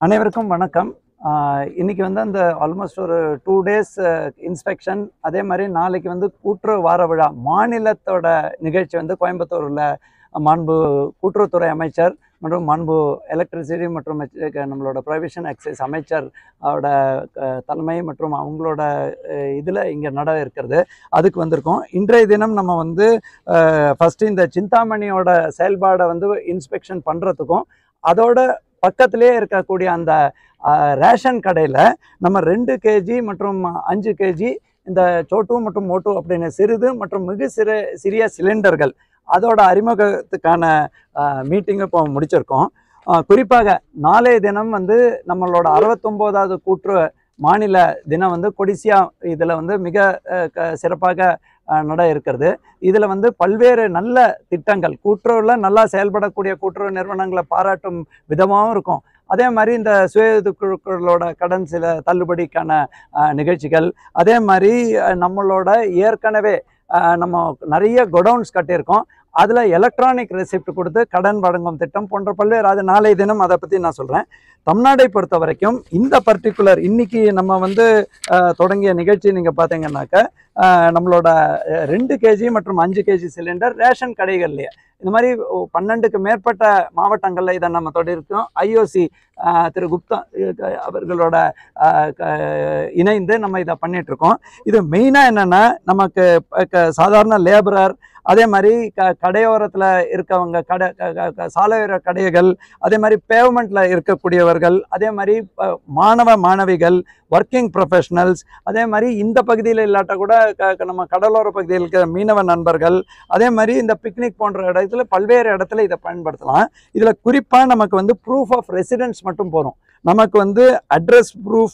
அனைவருக்கும் வணக்கம் ஆஹ் இன்னைக்கு வந்து அந்த ஆல்மோஸ்ட் ஒரு டூ டேஸ் இன்ஸ்பெக்ஷன் அதே மாதிரி நாளைக்கு வந்து கூட்டுறவு வார விழா மாநிலத்தோட நிகழ்ச்சி வந்து கோயம்புத்தூரில் மாண்பு கூட்டுறவுத்துறை அமைச்சர் மற்றும் மாண்பு எலக்ட்ரிசிட்டி மற்றும் எச்- நம்மளோட ப்ரொவிஷன் எக்ஸைஸ் அமைச்சர் அவரோட அஹ், தலைமை மற்றும் அவங்களோட இதில் இங்கே நட இருக்கிறது அதுக்கு வந்திருக்கோம் இன்றைய தினம் நம்ம வந்து ஃபஸ்ட்டு இந்த சிந்தாமணியோட செயல்பாடை வந்து இன்ஸ்பெக்ஷன் பண்ணுறதுக்கும் அதோட பக்கத்திலே இருக்கக்கூடிய அந்த அஹ், ரேஷன் கடையில் நம்ம ரெண்டு கேஜி மற்றும் அஞ்சு கேஜி இந்த சோட்டு மற்றும் மோட்டு அப்படின்னு சிறிது மற்றும் மிகு சிறு சிறிய சிலிண்டர்கள் அதோட அறிமுகத்துக்கான மீட்டிங்கை இப்போ முடிச்சிருக்கோம் அஹ், குறிப்பாக நாளைய தினம் வந்து நம்மளோட அறுபத்தொம்போதாவது கூற்று மாநில தினம் வந்து கொடிசியா இதில் வந்து மிக அஹ், க- சிறப்பாக அஹ், நட இருக்கிறது இதில் வந்து பல்வேறு நல்ல திட்டங்கள் கூட்டுறவில் நல்லா செயல்படக்கூடிய கூட்டுறவு நிறுவனங்களை பாராட்டும் விதமாகவும் இருக்கும் அதே மாதிரி இந்த சுய உதவி குழுக்களோட கடன் சில தள்ளுபடிக்கான அஹ், நிகழ்ச்சிகள் அதே மாதிரி அஹ், நம்மளோட ஏற்கனவே அஹ், நம்ம நிறைய கொடவுன்ஸ் கட்டியிருக்கோம் அதில் எலக்ட்ரானிக் ரெசிப்ட் கொடுத்து கடன் வழங்கும் திட்டம் போன்ற பல்வேறு அது நாளை தினம் அதை பற்றி நான் சொல்கிறேன் தமிழ்நாடை பொறுத்த வரைக்கும் இந்த பர்டிகுலர் இன்னைக்கு நம்ம வந்து அஹ், தொடங்கிய நிகழ்ச்சி நீங்கள் பார்த்தீங்கன்னாக்க அஹ், நம்மளோட அஹ், ரெண்டு கேஜி மற்றும் அஞ்சு கேஜி சிலிண்டர் ரேஷன் கடைகள்லையே இந்த மாதிரி ஒ- பன்னெண்டுக்கு மேற்பட்ட மாவட்டங்களில் இதை நம்ம தொடர்க்கோம் ஐஓசி திரு குப்தா அஹ், அவர்களோட அஹ், க- இணைந்து நம்ம இதை பண்ணிட்டு இருக்கோம் இது மெயினாக என்னென்னா நமக்கு ப- க- சாதாரண லேபரர் அதே மாதிரி க கடையோரத்தில் இருக்கவங்க கடை க- க- க- சாலையோர கடைகள் அதே மாதிரி பேவ்மெண்ட்டில் இருக்கக்கூடியவர்கள் அதே மாதிரி ப- மாணவ மாணவிகள் ஒர்க்கிங் ப்ரொஃபஷனல்ஸ் அதே மாதிரி இந்த பகுதியில் இல்லாட்ட கூட க- க- நம்ம கடலோர பகுதியில் இருக்கிற மீனவ நண்பர்கள் அதே மாதிரி இந்த பிக்னிக் போன்ற இடத்துல பல்வேறு இடத்துல இதை பயன்படுத்தலாம் இதில் குறிப்பாக நமக்கு வந்து ப்ரூஃப் ஆஃப் ரெசிடென்ஸ் மட்டும் போகிறோம் நமக்கு வந்து அட்ரஸ் ப்ரூஃப்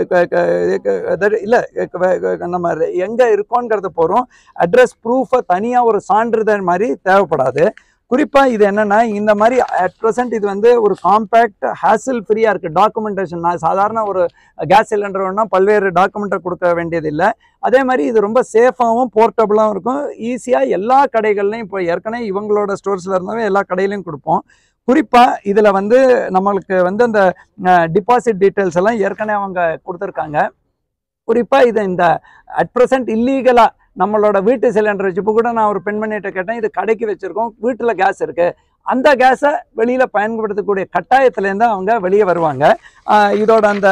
இல்லை நம்ம எங்கே இருக்கோங்கிறது போகிறோம் அட்ரஸ் ப்ரூஃபை தனியாக ஒரு சான்றிதழ் மாதிரி தேவைப்படாது குறிப்பாக இது என்னென்னா இந்த மாதிரி அட் ப்ரெசென்ட் இது வந்து ஒரு காம்பேக்ட் ஹேசில் ஃப்ரீயாக இருக்குது டாக்குமெண்டேஷன் நான் சாதாரண ஒரு கேஸ் சிலிண்டர் வேணும்னா பல்வேறு டாக்குமெண்ட்டை கொடுக்க வேண்டியது இல்லை அதே மாதிரி இது ரொம்ப சேஃபாகவும் போர்ட்டபுளாகவும் இருக்கும் ஈஸியாக எல்லா கடைகள்லையும் இப்போ ஏற்கனவே இவங்களோட ஸ்டோர்ஸில் இருந்தாவே எல்லா கடையிலையும் கொடுப்போம் குறிப்பாக இதில் வந்து நம்மளுக்கு வந்து அந்த டிபாசிட் டீட்டெயில்ஸ் எல்லாம் ஏற்கனவே அவங்க கொடுத்துருக்காங்க குறிப்பாக இது இந்த அட் ப்ரெசென்ட் இல்லீகலாக நம்மளோட வீட்டு சிலிண்டர் வச்சு இப்போ கூட நான் ஒரு பெண்மணிகிட்ட கேட்டேன் இது கடைக்கு வச்சுருக்கோம் வீட்டில் கேஸ் இருக்குது அந்த கேஸை வெளியில் பயன்படுத்தக்கூடிய கட்டாயத்துலேருந்து அவங்க வெளியே வருவாங்க ஆஹ் இதோட அந்த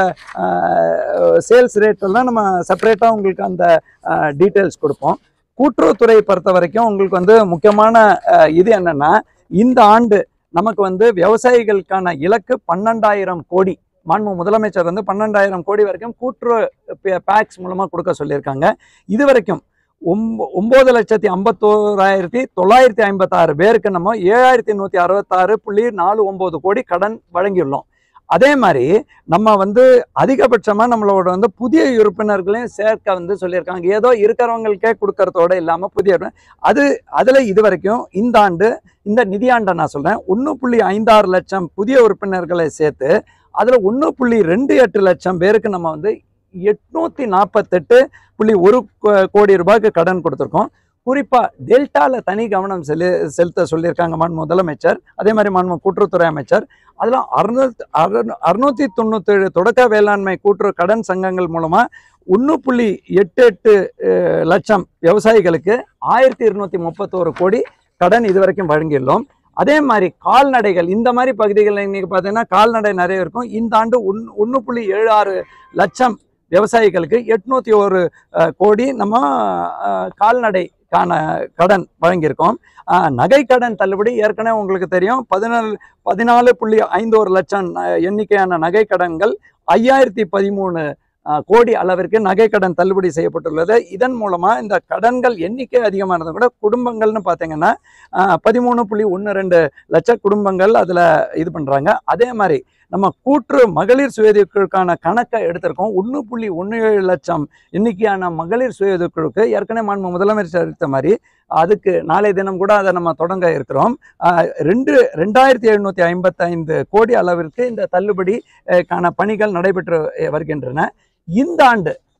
சேல்ஸ் ரேட் எல்லாம் நம்ம செப்பரேட்டாக உங்களுக்கு அந்த டீட்டெயில்ஸ் கொடுப்போம் கூட்டுறவுத்துறையை பொறுத்த வரைக்கும் உங்களுக்கு வந்து முக்கியமான ஆஹ் இது என்னென்னா இந்த ஆண்டு நமக்கு வந்து விவசாயிகளுக்கான இலக்கு பன்னெண்டாயிரம் கோடி மாண்பு முதலமைச்சர் வந்து பன்னெண்டாயிரம் கோடி வரைக்கும் கூட்டுறவு பேக்ஸ் மூலமாக கொடுக்க சொல்லியிருக்காங்க இது வரைக்கும் ஒம்ப ஒம்பது லட்சத்தி ஐம்பத்தோராயிரத்தி தொள்ளாயிரத்தி ஐம்பத்தாறு பேருக்கு நம்ம ஏழாயிரத்தி நூற்றி அறுபத்தாறு புள்ளி நாலு ஒம்பது கோடி கடன் வழங்கியுள்ளோம் அதே மாதிரி நம்ம வந்து அதிகபட்சமாக நம்மளோட வந்து புதிய உறுப்பினர்களையும் சேர்க்க வந்து சொல்லியிருக்காங்க ஏதோ இருக்கிறவங்களுக்கே கொடுக்கறதோட இல்லாமல் புதிய உறுப்பினர். அது அதில் இது வரைக்கும் இந்த ஆண்டு இந்த நிதியாண்டை நான் சொல்கிறேன் ஒன்று புள்ளி ஐந்தாறு லட்சம் புதிய உறுப்பினர்களை சேர்த்து அதில் ஒன்று புள்ளி ரெண்டு எட்டு லட்சம் பேருக்கு நம்ம வந்து எட்நூற்றி நாற்பத்தெட்டு புள்ளி ஒரு கோ- கோடி ரூபாய்க்கு கடன் கொடுத்துருக்கோம் குறிப்பாக டெல்டாவில் தனி கவனம் செலு செலுத்த சொல்லியிருக்காங்க மாண்பு முதலமைச்சர் அதே மாதிரி மாண்பு கூட்டுறவுத்துறை அமைச்சர் அதில் அறுநூத்தி அறுநூத்தி தொண்ணூத்தேழு தொடக்க வேளாண்மை கூட்டுறவு கடன் சங்கங்கள் மூலமாக ஒன்று புள்ளி எட்டு எட்டு அஹ், லட்சம் விவசாயிகளுக்கு ஆயிரத்தி இருநூத்தி முப்பத்தோரு கோடி கடன் இதுவரைக்கும் வழங்கியுள்ளோம் அதே மாதிரி கால்நடைகள் இந்த மாதிரி பகுதிகளில் இன்னைக்கு பார்த்தீங்கன்னா கால்நடை நிறைய இருக்கும் இந்த ஆண்டு ஒன் ஒன்று புள்ளி ஏழு ஆறு லட்சம் விவசாயிகளுக்கு எட்நூத்தி ஒரு அஹ், கோடி நம்ம அஹ், கால்நடைக்கான கடன் வழங்கியிருக்கோம் அஹ், நகை கடன் தள்ளுபடி ஏற்கனவே உங்களுக்கு தெரியும் பதினாலு பதினாலு புள்ளி ஐந்து ஒரு லட்சம் அஹ், எண்ணிக்கையான நகை கடன்கள் ஐயாயிரத்தி பதிமூணு அஹ், கோடி அளவிற்கு நகை கடன் தள்ளுபடி செய்யப்பட்டுள்ளது இதன் மூலமாக இந்த கடன்கள் எண்ணிக்கை அதிகமானது கூட குடும்பங்கள்னு பார்த்தீங்கன்னா பதிமூணு புள்ளி ஒன்று ரெண்டு லட்ச குடும்பங்கள் அதில் இது பண்ணுறாங்க அதே மாதிரி நம்ம கூற்று மகளிர் சுயதொழிலுக்கான கணக்கை எடுத்திருக்கோம் ஒன்று புள்ளி ஒன்று ஏழு லட்சம் எண்ணிக்கையான மகளிர் சுயதொழிலுக்கு ஏற்கனவே மாண்பு முதலமைச்சர் எடுத்த மாதிரி அதுக்கு நாளை தினம் கூட அதை நம்ம தொடங்க இருக்கிறோம் ஆஹ் ரெண்டு ரெண்டாயிரத்தி எழுநூற்றி ஐம்பத்தைந்து கோடி அளவிற்கு இந்த தள்ளுபடி அஹ், கான பணிகள் நடைபெற்று அஹ், வருகின்றன இந்த ஆண்டு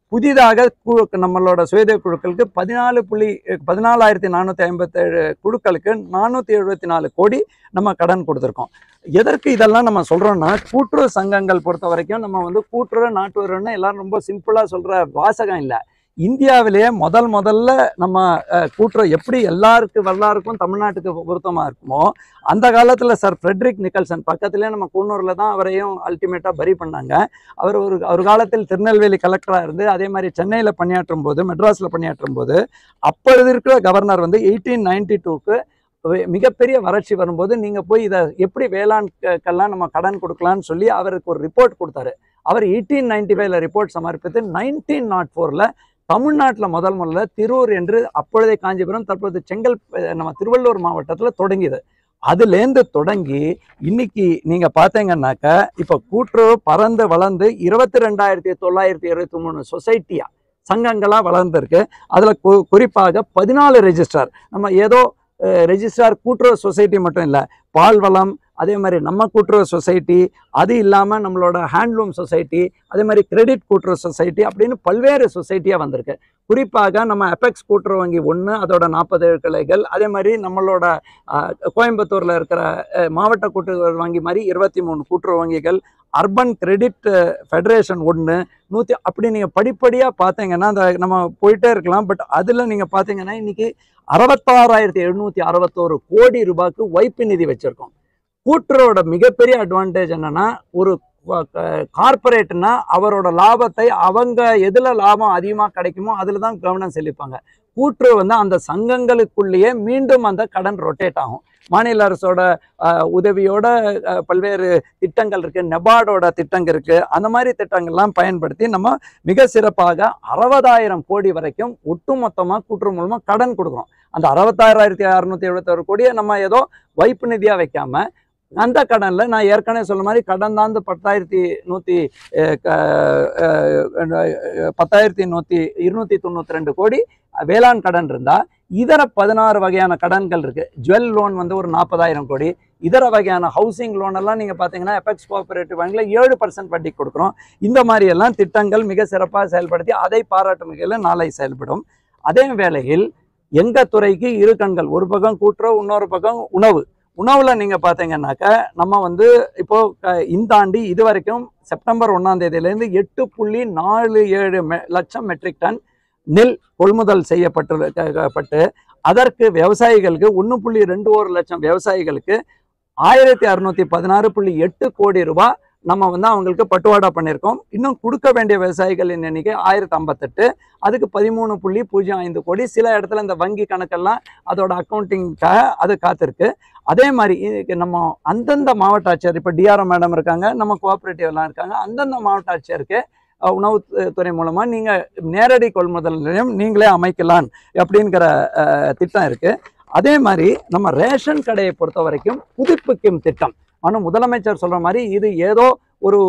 புதிதாக கு- நம்மளோட சுயதேவ குழுக்களுக்கு பதினாலு புள்ளி பதினாலாயிரத்தி நானூற்றி ஐம்பத்தேழு குழுக்களுக்கு நானூற்றி எழுபத்தி நாலு கோடி நம்ம கடன் கொடுத்துருக்கோம் எதற்கு இதெல்லாம் நம்ம சொல்கிறோம்னா கூட்டுறவு சங்கங்கள் பொறுத்த வரைக்கும் நம்ம வந்து கூட்டுறவு நாட்டுறவுன்னு எல்லாரும் ரொம்ப சிம்பிளாக சொல்கிற வாசகம் இல்லை இந்தியாவிலேயே முதல் முதல்ல நம்ம அஹ், கூட்டுறவு எப்படி எல்லாருக்கும் எல்லாருக்கும் தமிழ்நாட்டுக்கு பொருத்தமாக இருக்குமோ அந்த காலத்தில் சார் ஃப்ரெட்ரிக் நிக்கல்சன் பக்கத்துலேயே நம்ம கூனூரில் தான் அவரையும் அல்டிமேட்டாக பரி பண்ணாங்க அவர் ஒரு ஒரு காலத்தில் திருநெல்வேலி கலெக்டராக இருந்து அதே மாதிரி சென்னையில் பணியாற்றும் போது மெட்ராஸில் பணியாற்றும் போது அப்பொழுது இருக்கிற கவர்னர் வந்து எயிட்டீன் நைன்டி டூக்கு மிகப்பெரிய வறட்சி வரும்போது நீங்கள் போய் இதை எப்படி வேளாண்க்கெல்லாம் நம்ம கடன் கொடுக்கலான்னு சொல்லி அவருக்கு ஒரு ரிப்போர்ட் கொடுத்தாரு அவர் எயிட்டீன் நைன்டி ஃபைவ்ல ரிப்போர்ட் சமர்ப்பித்து நைன்டீன் நாட் ஃபோரில் தமிழ்நாட்டில் முதல் முதல்ல திருவூர் என்று அப்பொழுதே காஞ்சிபுரம் தற்போது செங்கல் நம்ம திருவள்ளூர் மாவட்டத்தில் தொடங்கியது அதுலேருந்து தொடங்கி இன்னைக்கு நீங்க பார்த்தீங்கன்னாக்க இப்போ கூட்டுறவு பறந்து வளர்ந்து இருபத்தி ரெண்டாயிரத்தி தொள்ளாயிரத்தி இருபத்தி மூணு சொசைட்டியா சங்கங்களா வளர்ந்துருக்கு அதுல கு- குறிப்பாக பதினாலு ரெஜிஸ்ட்ரார் நம்ம ஏதோ ரெஜிஸ்ட்ரார் கூட்டுறவு சொசைட்டி மட்டும் இல்லை பால்வளம் அதே மாதிரி நம்ம கூட்டுறவு சொசைட்டி அது இல்லாமல் நம்மளோட ஹேண்ட்லூம் சொசைட்டி அதே மாதிரி கிரெடிட் கூட்டுறவு சொசைட்டி அப்படின்னு பல்வேறு சொசைட்டியாக வந்திருக்கு குறிப்பாக நம்ம அபெக்ஸ் கூட்டுறவு வங்கி ஒன்று அதோட நாற்பது கிளைகள் அதே மாதிரி நம்மளோட அஹ், கோயம்புத்தூரில் இருக்கிற அஹ், மாவட்ட கூட்டுறவு வங்கி மாதிரி இருபத்தி மூணு கூட்டுறவு வங்கிகள் அர்பன் கிரெடிட் ஃபெடரேஷன் ஒன்று நூற்றி அப்படி நீங்கள் படிப்படியாக பார்த்தீங்கன்னா அந்த நம்ம போயிட்டே இருக்கலாம் பட் அதில் நீங்கள் பார்த்தீங்கன்னா இன்னைக்கு அறுபத்தாறாயிரத்தி எழுநூற்றி அறுபத்தோரு கோடி ரூபாய்க்கு வைப்பு நிதி வச்சுருக்கோம் கூட்டுறவோட மிகப்பெரிய அட்வான்டேஜ் என்னன்னா ஒரு கார்பரேட்னா அவரோட லாபத்தை அவங்க எதுல லாபம் அதிகமாக கிடைக்குமோ அதில் தான் கவனம் செலுப்பாங்க கூட்டுறவு வந்து அந்த சங்கங்களுக்குள்ளேயே மீண்டும் அந்த கடன் ரொட்டேட் ஆகும் மாநில அரசோட அஹ், உதவியோட அஹ், பல்வேறு திட்டங்கள் இருக்கு நெபார்டோட திட்டங்கள் இருக்கு அந்த மாதிரி திட்டங்கள்லாம் பயன்படுத்தி நம்ம மிக சிறப்பாக அறுபதாயிரம் கோடி வரைக்கும் ஒட்டுமொத்தமாக கூட்டுறவு மூலமாக கடன் கொடுக்குறோம் அந்த அறுபத்தாறாயிரத்தி அறுநூத்தி எழுபத்தாறு கோடியை நம்ம ஏதோ வைப்பு நிதியாக வைக்காம அந்த கடன்ல நான் ஏற்கனவே சொன்ன மாதிரி கடன் தான் இந்த பத்தாயிரத்தி நூற்றி பத்தாயிரத்தி நூற்றி இருநூத்தி தொண்ணூற்றி ரெண்டு கோடி வேளாண் கடன் இருந்தா இதர பதினாறு வகையான கடன்கள் இருக்கு ஜுவல் லோன் வந்து ஒரு நாற்பதாயிரம் கோடி இதர வகையான ஹவுசிங் லோன் எல்லாம் நீங்க பாத்தீங்கன்னா எபெக்ஸ் கோஆபரேட்டிவ் வங்கியில ஏழு பர்சன்ட் வட்டி கொடுக்குறோம் இந்த மாதிரி எல்லாம் திட்டங்கள் மிக சிறப்பாக செயல்படுத்தி அதை பாராட்டும் வகையில் நாளை செயல்படும் அதே வேளையில் எங்க துறைக்கு இரு கண்கள் ஒரு பக்கம் கூட்டுறவு இன்னொரு பக்கம் உணவு உணவுல நீங்க பாத்தீங்கன்னாக்க நம்ம வந்து இப்போ க- இந்த ஆண்டு இது வரைக்கும் செப்டம்பர் ஒன்னாம் தேதியிலேருந்து எட்டு புள்ளி நாலு ஏழு மெ- லட்சம் மெட்ரிக் டன் நெல் கொள்முதல் செய்யப்பட்டு க- க- பட்டு அதற்கு விவசாயிகளுக்கு ஒன்று புள்ளி ரெண்டு ஒரு லட்சம் விவசாயிகளுக்கு ஆயிரத்தி அறுநூத்தி பதினாறு புள்ளி எட்டு கோடி ரூபாய் நம்ம வந்து அவங்களுக்கு பட்டுவாடா பண்ணியிருக்கோம் இன்னும் கொடுக்க வேண்டிய விவசாயிகளின் எண்ணிக்கை ஆயிரத்தி ஐம்பத்தெட்டு அதுக்கு பதிமூணு புள்ளி பூஜ்ஜியம் ஐந்து கோடி சில இடத்துல இந்த வங்கி கணக்கெல்லாம் அதோட அக்கௌண்டிங்காக அது காத்திருக்கு அதே மாதிரி இதுக்கு நம்ம அந்தந்த மாவட்ட ஆட்சியர் இப்போ டிஆர்ஓ மேடம் இருக்காங்க நம்ம கோஆப்ரேட்டிவ் எல்லாம் இருக்காங்க அந்தந்த மாவட்ட ஆட்சியருக்கு அஹ், உணவுத்துறை மூலமா நீங்க நேரடி கொள்முதல் நிலையம் நீங்களே அமைக்கலாம் அப்படிங்கிற அஹ், திட்டம் இருக்கு அதே மாதிரி நம்ம ரேஷன் கடையை பொறுத்த வரைக்கும் புதுப்பிக்கும் திட்டம் ஆனால் முதலமைச்சர் சொல்ற மாதிரி இது ஏதோ ஒரு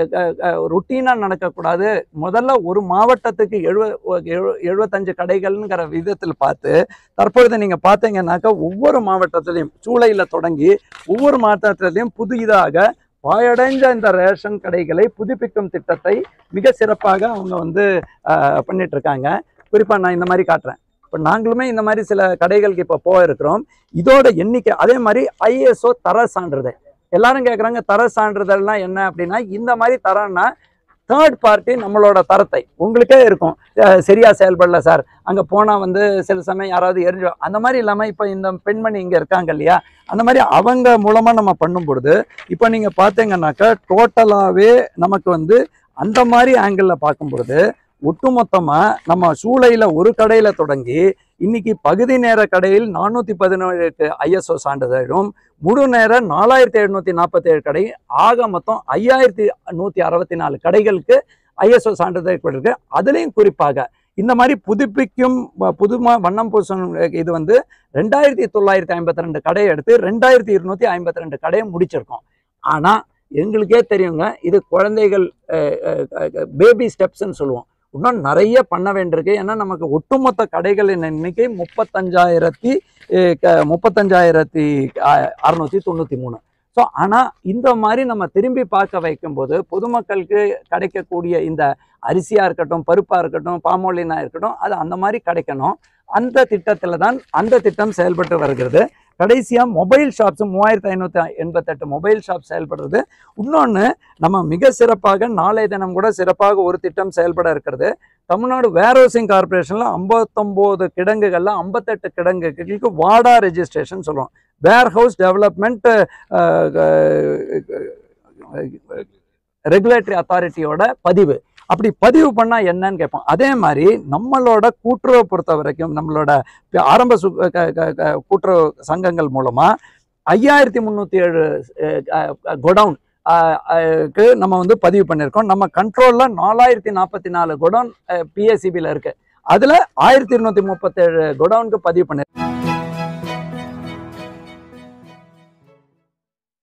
ருட்டீனாக நடக்கக்கூடாது முதல்ல ஒரு மாவட்டத்துக்கு எழுவ எழு- எழுபத்தஞ்சு கடைகள்ங்கிற விதத்தில் பார்த்து தற்பொழுது நீங்கள் பார்த்தீங்கன்னாக்கா ஒவ்வொரு மாவட்டத்திலையும் சூளையில் தொடங்கி ஒவ்வொரு மாவட்டத்திலையும் புதிதாக பாயடைஞ்ச இந்த ரேஷன் கடைகளை புதுப்பிக்கும் திட்டத்தை மிக சிறப்பாக அவங்க வந்து ஆஹ், பண்ணிட்டு இருக்காங்க குறிப்பாக நான் இந்த மாதிரி காட்டுறேன் இப்போ நாங்களுமே இந்த மாதிரி சில கடைகளுக்கு இப்போ போயிருக்கிறோம் இதோட எண்ணிக்கை அதே மாதிரி ஐஎஸ்ஓ தர சான்றிதழ் எல்லாரும் கேட்குறாங்க தர சான்றிதழ்னா என்ன அப்படின்னா இந்த மாதிரி தரம்னா தேர்ட் பார்ட்டி நம்மளோட தரத்தை உங்களுக்கே இருக்கும் அஹ் சரியா செயல்படல சார் அங்கே போனால் வந்து சில சமயம் யாராவது எரிஞ்சு அந்த மாதிரி இல்லாமல் இப்போ இந்த பெண்மணி இங்கே இருக்காங்க இல்லையா அந்த மாதிரி அவங்க மூலமாக நம்ம பண்ணும் பொழுது இப்போ நீங்கள் பார்த்தீங்கன்னாக்கா டோட்டலாகவே நமக்கு வந்து அந்த மாதிரி ஆங்கிளில் பார்க்கும் பொழுது ஒட்டுமொத்தமாக நம்ம சூளையில் ஒரு கடையில் தொடங்கி இன்னைக்கு பகுதி நேர கடையில் நானூற்றி பதினேழு ஐஎஸ்ஓ சான்றிதழும் முழு நேர நாலாயிரத்தி எழுநூற்றி நாற்பத்தேழு கடை ஆக மொத்தம் ஐயாயிரத்தி நூற்றி அறுபத்தி நாலு கடைகளுக்கு ஐஎஸ்ஓ சான்றிதழ் கொடுக்கு அதுலேயும் குறிப்பாக இந்த மாதிரி புதுப்பிக்கும் வ- புதுமா வண்ணம் பூசும் இது வந்து ரெண்டாயிரத்தி தொள்ளாயிரத்தி ஐம்பத்தி ரெண்டு கடையை எடுத்து ரெண்டாயிரத்தி இருநூத்தி ஐம்பத்தி ரெண்டு கடையை முடிச்சிருக்கோம் ஆனால் எங்களுக்கே தெரியுங்க இது குழந்தைகள் பேபி ஸ்டெப்ஸ்ன்னு சொல்லுவோம் இன்னும் நிறைய பண்ண வேண்டியிருக்கு ஏன்னா நமக்கு ஒட்டுமொத்த கடைகளின் எண்ணிக்கை முப்பத்தஞ்சாயிரத்தி அஹ், க- முப்பத்தஞ்சாயிரத்தி அறுநூத்தி தொண்ணூற்றி மூணு ஸோ ஸோ ஆனால் இந்த மாதிரி நம்ம திரும்பி பார்க்க வைக்கும்போது பொதுமக்களுக்கு கிடைக்கக்கூடிய இந்த அரிசியாக இருக்கட்டும் பருப்பாக இருக்கட்டும் பாமோலினாக இருக்கட்டும் அது அந்த மாதிரி கிடைக்கணும் அந்த திட்டத்தில் தான் அந்த திட்டம் செயல்பட்டு வருகிறது கடைசியாக மொபைல் ஷாப்ஸ் மூவாயிரத்தி ஐநூற்றி எண்பத்தெட்டு மொபைல் ஷாப் செயல்படுறது இன்னொன்று நம்ம மிக சிறப்பாக நாளைய தினம் கூட சிறப்பாக ஒரு திட்டம் செயல்பட இருக்கிறது தமிழ்நாடு வேர்ஹவுசிங் கார்பரேஷனில் ஐம்பத்தொம்போது கிடங்குகளில் ஐம்பத்தெட்டு கிடங்குகளுக்கு வாடா ரெஜிஸ்ட்ரேஷன் சொல்லுவோம் வேர்ஹவுஸ் டெவலப்மெண்ட் ரெகுலேட்டரி அத்தாரிட்டியோட பதிவு அப்படி பதிவு பண்ணால் என்னன்னு கேட்போம் அதே மாதிரி நம்மளோட கூட்டுறவை பொறுத்த வரைக்கும் நம்மளோட ஆரம்ப சு க- க- க- கூட்டுறவு சங்கங்கள் மூலமாக ஐயாயிரத்தி முந்நூற்றி ஏழு கொடவுன் க்கு நம்ம வந்து பதிவு பண்ணியிருக்கோம் நம்ம கண்ட்ரோலில் நாலாயிரத்தி நாற்பத்தி நாலு கொடவுன் பிஎஸ்சிபியில் இருக்குது அதில் ஆயிரத்தி இருநூத்தி முப்பத்தேழு கொடவுனுக்கு பதிவு பண்ணியிருக்கோம்